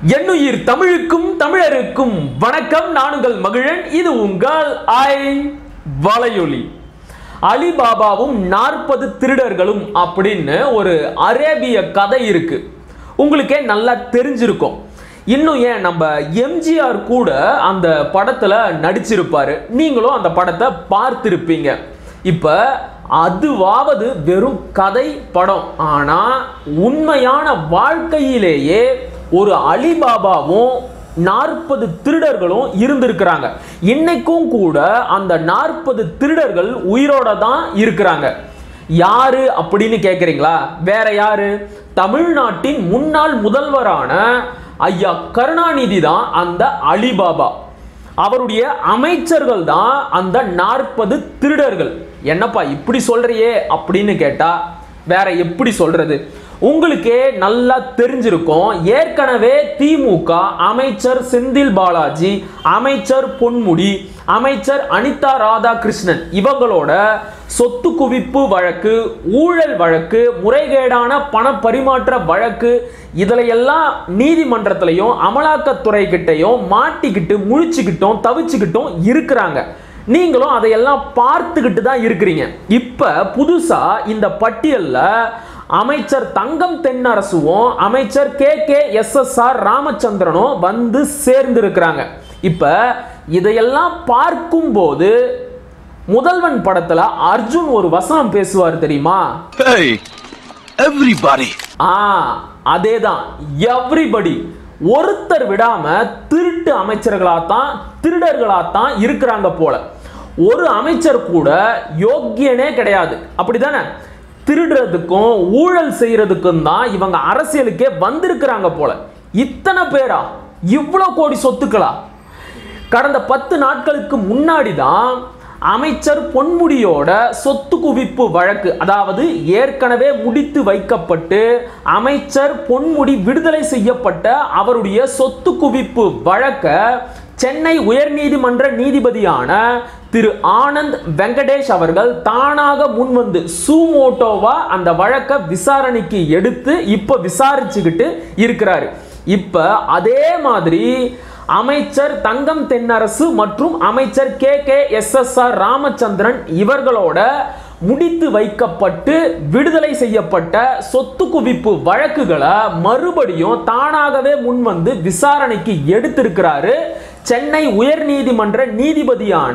எண்ணுயிர் தமிழுக்கும் தமிழருக்கும் வணக்கம் நான் உங்கள் மகிழன் இது உங்கள் ஐ வலையொலி அலிபாபாவும் நாற்பது திருடர்களும் அப்படின்னு ஒரு அரேபிய கதை இருக்கு உங்களுக்கே நல்லா தெரிஞ்சிருக்கும் இன்னும் ஏன் நம்ம எம்ஜிஆர் கூட அந்த படத்துல நடிச்சிருப்பாரு நீங்களும் அந்த படத்தை பார்த்திருப்பீங்க இப்ப அதுவாவது வெறும் கதை படம் ஆனா உண்மையான வாழ்க்கையிலேயே ஒரு அலிபாபாவும் நாற்பது திருடர்களும் இருந்திருக்கிறாங்க இன்னைக்கும் கூட அந்த நாற்பது திருடர்கள் உயிரோட தான் இருக்கிறாங்க யாரு அப்படின்னு கேக்குறீங்களா வேற யாரு தமிழ்நாட்டின் முன்னாள் முதல்வரான ஐயா கருணாநிதி தான் அந்த அலிபாபா அவருடைய அமைச்சர்கள் தான் அந்த நாற்பது திருடர்கள் என்னப்பா இப்படி சொல்றியே அப்படின்னு கேட்டா வேற எப்படி சொல்றது உங்களுக்கே நல்லா தெரிஞ்சிருக்கும் ஏற்கனவே திமுக அமைச்சர் செந்தில் பாலாஜி அமைச்சர் பொன்முடி அமைச்சர் அனிதா ராதாகிருஷ்ணன் இவங்களோட சொத்து குவிப்பு வழக்கு ஊழல் வழக்கு முறைகேடான பண பரிமாற்ற வழக்கு இதுல எல்லாம் நீதிமன்றத்திலையும் அமலாக்கத்துறை கிட்டையும் மாட்டிக்கிட்டு முழிச்சுக்கிட்டும் தவிச்சுக்கிட்டும் இருக்கிறாங்க நீங்களும் அதையெல்லாம் பார்த்துக்கிட்டு தான் இருக்கிறீங்க இப்ப புதுசா இந்த பட்டியல்ல அமைச்சர் தங்கம் தென்னரசுவும் அமைச்சர் K K S S R ராமச்சந்திரனும் வந்து சேர்ந்து இருக்கிறாங்க இப்ப இதையெல்லாம் பார்க்கும்போது முதல்வன் படத்துல அர்ஜுன் ஒரு வசனம் பேசுவார் தெரியுமா Hey, everybody. ஆ அதேதான் எவ்ரிபடி ஒருத்தர் விடாம திருட்டு அமைச்சர்களாத்தான் திருடர்களாத்தான் இருக்கிறாங்க போல ஒரு அமைச்சர் கூட யோக்கியனே கிடையாது அப்படிதானே திருடுறதுக்கும் ஊழல் செய்யறதுக்கும் தான் இவங்க அரசியலுக்கே வந்திருக்கிறாங்க போல இத்தனை பேரா இவ்வளோ கோடி சொத்துக்களா கடந்த பத்து நாட்களுக்கு முன்னாடி தான் அமைச்சர் பொன்முடியோட சொத்து குவிப்பு வழக்கு அதாவது ஏற்கனவே முடித்து வைக்கப்பட்டு அமைச்சர் பொன்முடி விடுதலை செய்யப்பட்ட அவருடைய சொத்து குவிப்பு வழக்க சென்னை உயர்நீதிமன்ற நீதிபதியான திரு ஆனந்த் வெங்கடேஷ் அவர்கள் தானாக முன்வந்து சூமோட்டோவா அந்த வழக்க விசாரணைக்கு எடுத்து இப்ப விசாரிச்சுக்கிட்டு இருக்கிறாரு இப்ப அதே மாதிரி அமைச்சர் தங்கம் தென்னரசு மற்றும் அமைச்சர் K K S S R Ramachandran இவர்களோட முடித்து வைக்கப்பட்டு விடுதலை செய்யப்பட்ட சொத்து குவிப்பு வழக்குகளை மறுபடியும் தானாகவே முன்வந்து விசாரணைக்கு எடுத்திருக்கிறாரு சென்னை உயர்நீதிமன்ற நீதிபதியான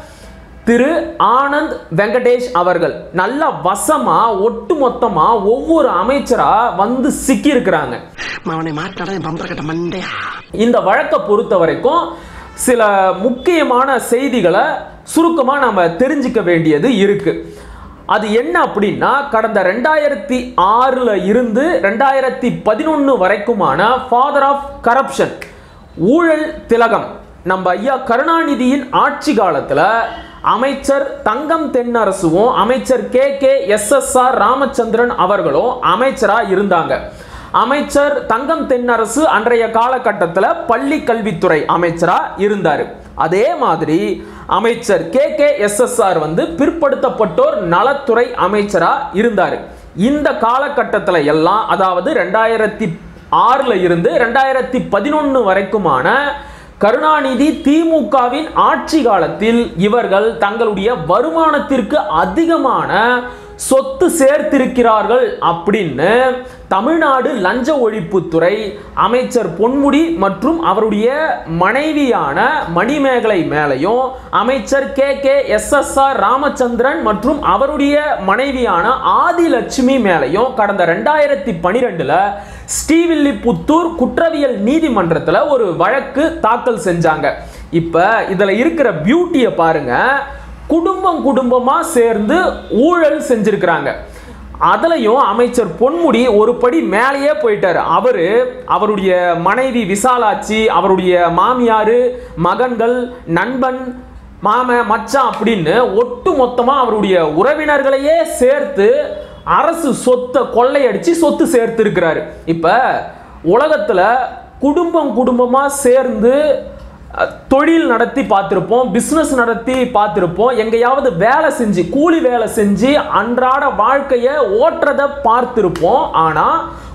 திரு ஆனந்த் வெங்கடேஷ் அவர்கள் நல்ல வசமா ஒட்டு மொத்தமா ஒவ்வொரு அமைச்சரா வந்து சிக்கி இருக்கிறாங்க அவனை மாட்டாடா என் பம்பர கட்ட மண்டையா இந்த வழக்கை பொறுத்த வரைக்கும் சில முக்கியமான செய்திகளை சுருக்கமா நம்ம தெரிஞ்சுக்க வேண்டியது இருக்கு அது என்ன அப்படின்னா கடந்த ரெண்டாயிரத்தி ஆறுல இருந்து ரெண்டாயிரத்தி பதினொன்று வரைக்குமான ஃபாதர் ஆஃப் கரப்ஷன் ஊழல் திலகம் நம்ம ஐயா கருணாநிதியின் ஆட்சி காலத்துல அமைச்சர் தங்கம் தென்னரசுவும் அமைச்சர் K K S S R Ramachandran அவர்களும் அமைச்சரா இருந்தாங்க அமைச்சர் தங்கம் தென்னரசு அன்றைய காலகட்டத்தில் பள்ளி கல்வித்துறை அமைச்சரா இருந்தார் அதே மாதிரி அமைச்சர் K K S S R வந்து பிற்படுத்தப்பட்டோர் நலத்துறை அமைச்சரா இருந்தார் இந்த காலகட்டத்தில் எல்லாம் அதாவது ரெண்டாயிரத்தி ஆறுல இருந்து ரெண்டாயிரத்தி பதினொன்று வரைக்குமான கருணாநிதி திமுகவின் ஆட்சி காலத்தில் இவர்கள் தங்களுடைய வருமானத்திற்கு அதிகமான சொத்து சேர்த்திருக்கிறார்கள் அப்படின்னு தமிழ்நாடு லஞ்ச ஒழிப்புத்துறை அமைச்சர் பொன்முடி மற்றும் அவருடைய மனைவியான மணிமேகலை மேலையும் அமைச்சர் K K S S R Ramachandran மற்றும் அவருடைய மனைவியான ஆதிலட்சுமி மேலையும் கடந்த ரெண்டாயிரத்தி பனிரெண்டுல ஸ்ரீவில்லிபுத்தூர் குற்றவியல் நீதிமன்றத்தில் ஒரு வழக்கு தாக்கல் செஞ்சாங்க இப்ப இதுல இருக்கிற பியூட்டியை பாருங்க குடும்பம் குடும்பமா சேர்ந்து ஊழல் செஞ்சிருக்கிறாங்க அதுலயும் அமைச்சர் பொன்முடி ஒரு படி மேலேயே போயிட்டாரு அவரு அவருடைய மனைவி விசாலாட்சி அவருடைய மாமியாரு மகன்கள் நண்பன் மாம மச்சான் அப்படின்னு ஒட்டு மொத்தமா அவருடைய உறவினர்களையே சேர்த்து அரசு சொத்தை கொள்ளையடிச்சு சொத்து சேர்த்து இருக்கிறாரு இப்ப உலகத்துல குடும்பம் குடும்பமா சேர்ந்து அஹ், தொழில் நடத்தி பார்த்துருப்போம் பிஸ்னஸ் நடத்தி பார்த்துருப்போம் எங்கேயாவது வேலை செஞ்சு கூலி வேலை செஞ்சு அன்றாட வாழ்க்கையை ஓட்டுறதை பார்த்துருப்போம் ஆனால்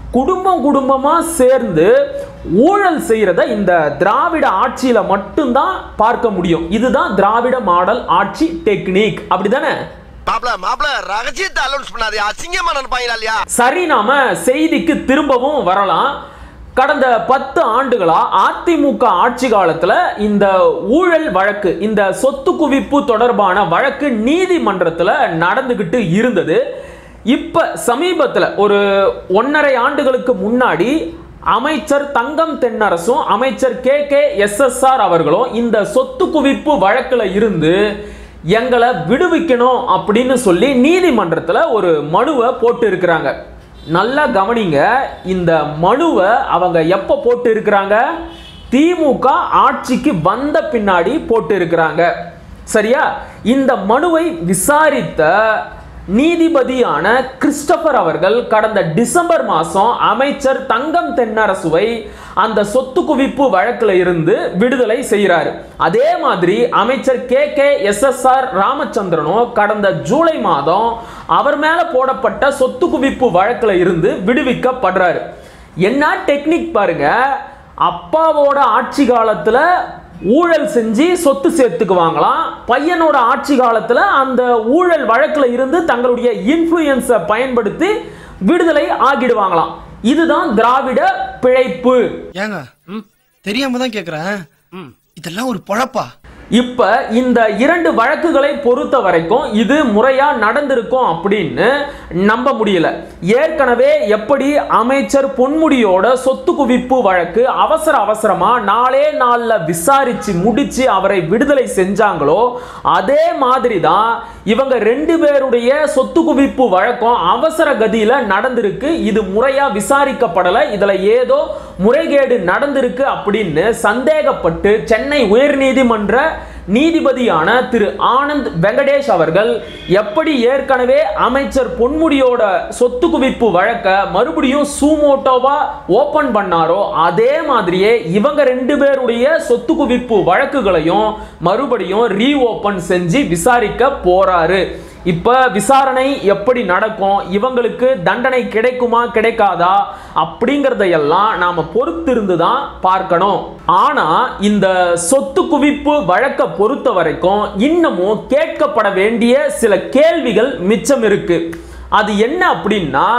குடும்பம் குடும்பமா சேர்ந்து ஊழல் செய்யறத இந்த திராவிட ஆட்சியில மட்டும்தான் பார்க்க முடியும் இதுதான் திராவிட மாடல் ஆட்சி டெக்னிக் அப்படிதானே மாப்ள மாப்ள ரகசியத்தை அலௌன்ஸ் பண்ணாதே அசிங்கமா நினைப்பாங்களா இல்லையா சரி நாம செய்திக்கு திரும்பவும் வரலாம் கடந்த பத்து ஆண்டுகளா அதிமுக ஆட்சி காலத்துல இந்த ஊழல் வழக்கு இந்த சொத்து குவிப்பு தொடர்பான வழக்கு நீதிமன்றத்துல நடந்துகிட்டு இருந்தது இப்ப சமீபத்துல ஒரு ஒன்னரை ஆண்டுகளுக்கு முன்னாடி அமைச்சர் தங்கம் தென்னரசும் அமைச்சர் K K S S R அவர்களும் இந்த சொத்து குவிப்பு வழக்குல இருந்து எங்களை விடுவிக்கணும் அப்படின்னு சொல்லி நீதிமன்றத்துல ஒரு மனுவை போட்டு இருக்கிறாங்க நல்லா கவனிங்க இந்த மனுவை அவங்க எப்போ போட்டு இருக்கிறாங்க திமுக ஆட்சிக்கு வந்த பின்னாடி போட்டு இருக்கிறாங்க சரியா இந்த மனுவை விசாரித்த நீதிபதியான கிறிஸ்டபர் அவர்கள் கடந்த டிசம்பர் மாதம் அமைச்சர் தங்கம் தென்னரசுவை அந்த சொத்து குவிப்பு வழக்குல இருந்து விடுதலை செய்கிறாரு அதே மாதிரி அமைச்சர் K K S S R ராமச்சந்திரனும் கடந்த ஜூலை மாதம் அவர் மேல போடப்பட்ட சொத்து குவிப்பு வழக்குல இருந்து விடுவிக்கப்படுறாரு என்ன டெக்னிக் பாருங்க அப்பாவோட ஆட்சி காலத்துல ஊழல் செஞ்சு சொத்து சேர்த்துக்குவாங்களாம் பையனோட ஆட்சி காலத்துல அந்த ஊழல் வழக்குல இருந்து தங்களுடைய இன்ஃப்ளூயன்ஸை பயன்படுத்தி விடுதலை ஆகிடுவாங்களாம் இதுதான் திராவிட பிழைப்பு ஏங்க தெரியாம தான் கேக்குறேன் இதெல்லாம் ஒரு பொழப்பா இப்ப இந்த இரண்டு வழக்குகளை பொறுத்த வரைக்கும் இது முறையா நடந்திருக்கும் அப்படின்னு நம்ப முடியல ஏற்கனவே எப்படி அமைச்சர் பொன்முடியோட சொத்து குவிப்பு வழக்கு அவசர அவசரமா நாளே நாள்ல விசாரிச்சு முடிச்சு அவரை விடுதலை செஞ்சாங்களோ அதே மாதிரி தான் இவங்க ரெண்டு பேருடைய சொத்து குவிப்பு வழக்கம் அவசர கதியில நடந்திருக்கு இது முறையா விசாரிக்கப்படல இதுல ஏதோ முறைகேடு நடந்திருக்கு அப்படின்னு சந்தேகப்பட்டு சென்னை உயர்நீதிமன்ற நீதிபதியான திரு ஆனந்த் வெங்கடேஷ் அவர்கள் எப்படி ஏற்கனவே அமைச்சர் பொன்முடியோட சொத்து குவிப்பு வழக்க மறுபடியும் சூமோட்டோவா ஓபன் பண்ணாரோ அதே மாதிரியே இவங்க ரெண்டு பேருடைய சொத்து குவிப்பு வழக்குகளையும் மறுபடியும் ரீஓபன் செஞ்சு விசாரிக்க போறாரு இப்ப விசாரணை எப்படி நடக்கும் இவங்களுக்கு தண்டனை கிடைக்குமா கிடைக்காதா அப்படிங்கறதையெல்லாம் நாம பொறுத்திருந்து தான் பார்க்கணும் ஆனா இந்த சொத்து குவிப்பு வழக்க பொறுத்த வரைக்கும் இன்னமும் கேட்கப்பட வேண்டிய சில கேள்விகள் மிச்சம் இருக்கு அது என்ன அப்படின்னா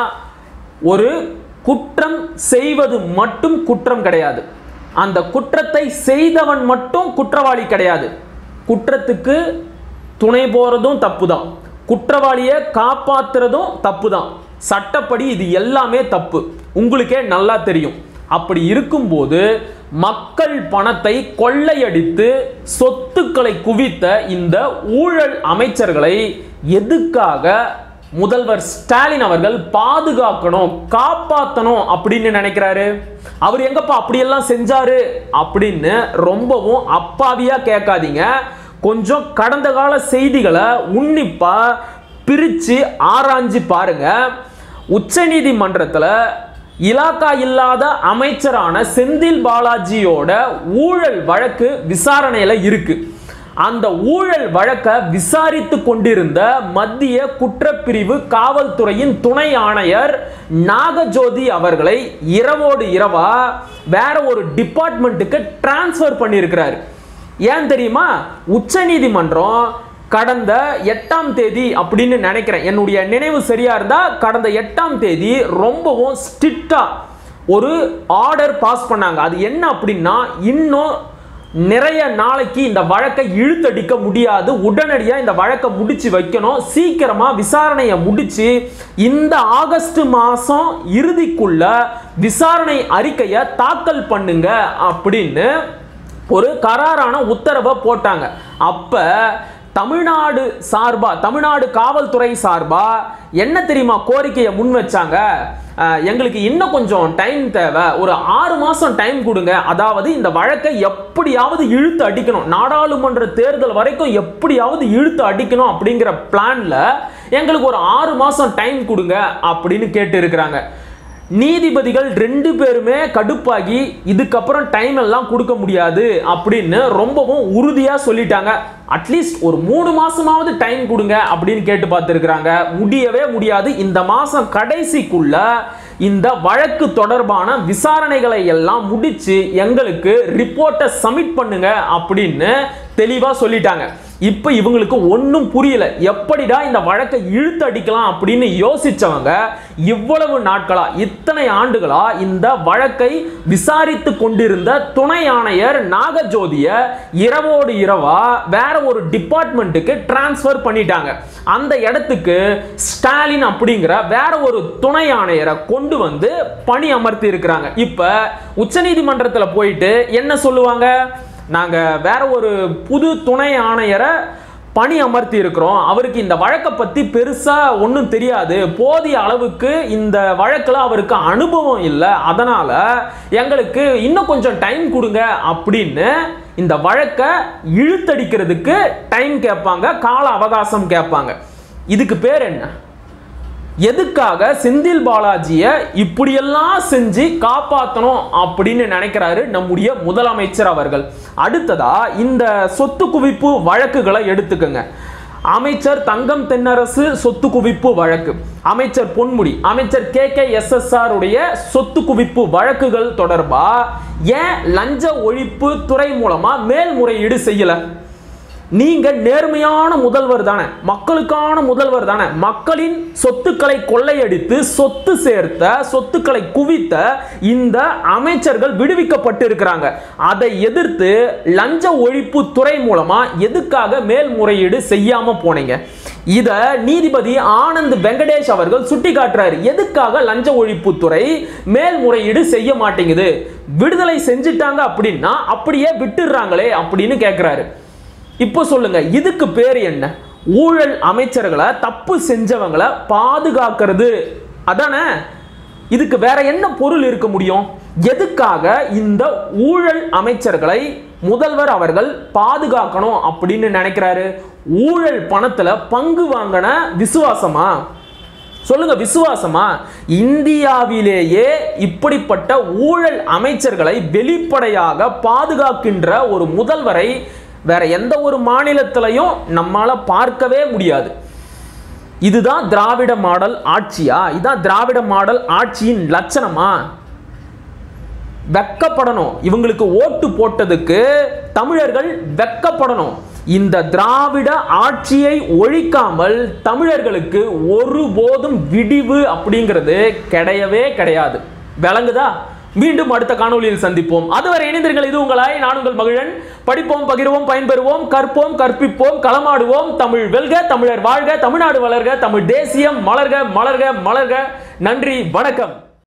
ஒரு குற்றம் செய்வது மட்டும் குற்றம் கிடையாது அந்த குற்றத்தை செய்தவன் மட்டும் குற்றவாளி கிடையாது குற்றத்துக்கு துணை போறதும் தப்பு தான் குற்றவாளியை காப்பாத்துறதும் தப்பு தான் சட்டப்படி இது எல்லாமே தப்பு உங்களுக்கே நல்லா தெரியும் அப்படி இருக்கும்போது மக்கள் பணத்தை கொள்ளையடித்து சொத்துக்களை குவித்த இந்த ஊழல் அமைச்சர்களை எதுக்காக முதல்வர் ஸ்டாலின் அவர்கள் பாதுகாக்கணும் காப்பாத்தணும் அப்படின்னு நினைக்கிறாரு அவர் எங்கப்பா அப்படியெல்லாம் செஞ்சாரு அப்படின்னு ரொம்பவும் அப்பாவியா கேட்காதீங்க கொஞ்சம் கடந்த கால செய்திகளை உன்னிப்பா பிரிச்சு ஆராய்ஞ்சு பாருங்க உச்சநீதிமன்றத்தில் இலாக்கா இல்லாத அமைச்சரான செந்தில் பாலாஜியோட ஊழல் வழக்கு விசாரணையில இருக்கு அந்த ஊழல் வழக்க விசாரித்து கொண்டிருந்த மத்திய குற்றப்பிரிவு காவல்துறையின் துணை ஆணையர் நாகஜோதி அவர்களை இரவோடு இரவா வேற ஒரு டிபார்ட்மெண்ட்டுக்கு டிரான்ஸ்ஃபர் பண்ணியிருக்கிறார் ஏன் தெரியுமா உச்சநீதிமன்றம் கடந்த எட்டாம் தேதி அப்படின்னு நினைக்கிறேன் என்னுடைய நினைவு சரியா இருந்தா கடந்த எட்டாம் தேதி ரொம்பவும் ஸ்ட்ரிக்டா ஒரு ஆர்டர் பாஸ் பண்ணாங்க அது என்ன அப்படின்னா இன்னும் நிறைய நாளைக்கு இந்த வழக்கை இழுத்தடிக்க முடியாது உடனடியா இந்த வழக்கை முடிச்சு வைக்கணும் சீக்கிரமா விசாரணையை முடிச்சு இந்த ஆகஸ்ட் மாசம் இறுதிக்குள்ள விசாரணை அறிக்கையை தாக்கல் பண்ணுங்க அப்படின்னு ஒரு கராரான உத்தரவை போட்டாங்க அப்ப தமிழ்நாடு சார்பா தமிழ்நாடு காவல்துறை சார்பா என்ன தெரியுமா கோரிக்கையை முன் வச்சாங்க அஹ், எங்களுக்கு இன்னும் கொஞ்சம் டைம் தேவை ஒரு ஆறு மாசம் டைம் கொடுங்க அதாவது இந்த வழக்கை எப்படியாவது இழுத்து அடிக்கணும் நாடாளுமன்ற தேர்தல் வரைக்கும் எப்படியாவது இழுத்து அடிக்கணும் அப்படிங்கிற பிளான்ல எங்களுக்கு ஒரு ஆறு மாசம் டைம் கொடுங்க அப்படின்னு கேட்டு இருக்கிறாங்க நீதிபதிகள் ரெண்டு பேருமே கடுப்பாகி இதுக்கப்புறம் டைம் எல்லாம் கொடுக்க முடியாது அப்படின்னு ரொம்பவும் உறுதியா சொல்லிட்டாங்க அட்லீஸ்ட் ஒரு மூணு மாசமாவது டைம் கொடுங்க அப்படின்னு கேட்டு பார்த்துருக்குறாங்க முடியவே முடியாது இந்த மாசம் கடைசிக்குள்ள இந்த வழக்கு தொடர்பான விசாரணைகளை எல்லாம் முடிச்சு எங்களுக்கு ரிப்போர்ட்டை சப்மிட் பண்ணுங்க அப்படின்னு தெளிவா சொல்லிட்டாங்க இப்போ இவங்களுக்கு ஒன்றும் புரியல எப்படிடா இந்த வழக்கை இழுத்து அடிக்கலாம் அப்படின்னு யோசிச்சவங்க இவ்வளவு நாட்களா இத்தனை ஆண்டுகளா இந்த வழக்கை விசாரித்து கொண்டிருந்த துணை ஆணையர் நாகஜோதிய இரவோடு இரவா வேற ஒரு டிபார்ட்மெண்ட்டுக்கு டிரான்ஸ்ஃபர் பண்ணிட்டாங்க அந்த இடத்துக்கு ஸ்டாலின் அப்படிங்கிற வேற ஒரு துணை ஆணையரை கொண்டு வந்து பணி அமர்த்தி இருக்கிறாங்க இப்ப உச்சநீதிமன்றத்தில் போயிட்டு என்ன சொல்லுவாங்க நாங்க வேற ஒரு புது துணை ஆணையரை பணி அமர்த்தி இருக்கிறோம் அவருக்கு இந்த வழக்கை பத்தி பெருசா ஒன்றும் தெரியாது போதிய அளவுக்கு இந்த வழக்குல அவருக்கு அனுபவம் இல்லை அதனால எங்களுக்கு இன்னும் கொஞ்சம் டைம் கொடுங்க அப்படின்னு இந்த வழக்கை இழுத்தடிக்கிறதுக்கு டைம் கேட்பாங்க கால அவகாசம் கேட்பாங்க இதுக்கு பேர் என்ன எதுக்காக செந்தில் பாலாஜியை இப்படியெல்லாம் செஞ்சு காப்பாற்றணும் அப்படின்னு நினைக்கிறாரு நம்முடைய முதலமைச்சர் அவர்கள் அடுத்ததா இந்த சொத்து குவிப்பு வழக்குகளை எடுத்துக்கோங்க அமைச்சர் தங்கம் தென்னரசு சொத்து குவிப்பு வழக்கு அமைச்சர் பொன்முடி அமைச்சர் கே கே எஸ் எஸ் உடைய சொத்து குவிப்பு வழக்குகள் தொடர்பா ஏன் லஞ்ச ஒழிப்பு துறை மூலமா மேல்முறையீடு செய்யல நீங்க நேர்மையான முதல்வர் தானே மக்களுக்கான முதல்வர் தானே மக்களின் சொத்துக்களை கொள்ளையடித்து சொத்து சேர்த்த சொத்துக்களை குவித்த இந்த அமைச்சர்கள் விடுவிக்கப்பட்டு இருக்கிறாங்க அதை எதிர்த்து லஞ்ச ஒழிப்பு துறை மூலமா எதுக்காக மேல்முறையீடு செய்யாம போனீங்க இத நீதிபதி ஆனந்த் வெங்கடேஷ் அவர்கள் சுட்டி காட்டுறாரு எதுக்காக லஞ்ச ஒழிப்புத்துறை மேல்முறையீடு செய்ய மாட்டேங்குது விடுதலை செஞ்சிட்டாங்க அப்படின்னா அப்படியே விட்டுடுறாங்களே அப்படின்னு கேட்கிறாரு இப்போ சொல்லுங்க இதுக்கு பேர் என்ன ஊழல் அமைச்சர்களை தப்பு செஞ்சவங்களை பாதுகாக்கிறது அதானே இதுக்கு வேற என்ன பொருள் இருக்க முடியும் எதுக்காக இந்த ஊழல் அமைச்சர்களை முதல்வர் அவர்கள் பாதுகாக்கணும் அப்படின்னு நினைக்கிறாரு ஊழல் பணத்துல பங்கு வாங்கின விசுவாசமா சொல்லுங்க விசுவாசமா இந்தியாவிலேயே இப்படிப்பட்ட ஊழல் அமைச்சர்களை வெளிப்படையாக பாதுகாக்கின்ற ஒரு முதல்வரை வேற எந்த ஒரு மாநிலத்திலையும் நம்மால பார்க்கவே முடியாது இதுதான் திராவிட மாடல் ஆட்சியா இதான் திராவிட மாடல் ஆட்சியின் லட்சணமா வெக்கப்படணும் இவங்களுக்கு ஓட்டு போட்டதுக்கு தமிழர்கள் வெக்கப்படணும் இந்த திராவிட ஆட்சியை ஒழிக்காமல் தமிழர்களுக்கு ஒருபோதும் விடிவு அப்படிங்கிறது கிடையவே கிடையாது விளங்குதா மீண்டும் அடுத்த காணொளியில் சந்திப்போம் அதுவரை இணைந்தீர்கள் இது உங்களாய் நான் உங்கள் மகிழன் படிப்போம் பகிர்வோம் பயன்பெறுவோம் கற்போம் கற்பிப்போம் களமாடுவோம் தமிழ் வெல்க தமிழர் வாழ்க தமிழ்நாடு வளர்க தமிழ் தேசியம் மலர்க மலர்க மலர்க நன்றி வணக்கம்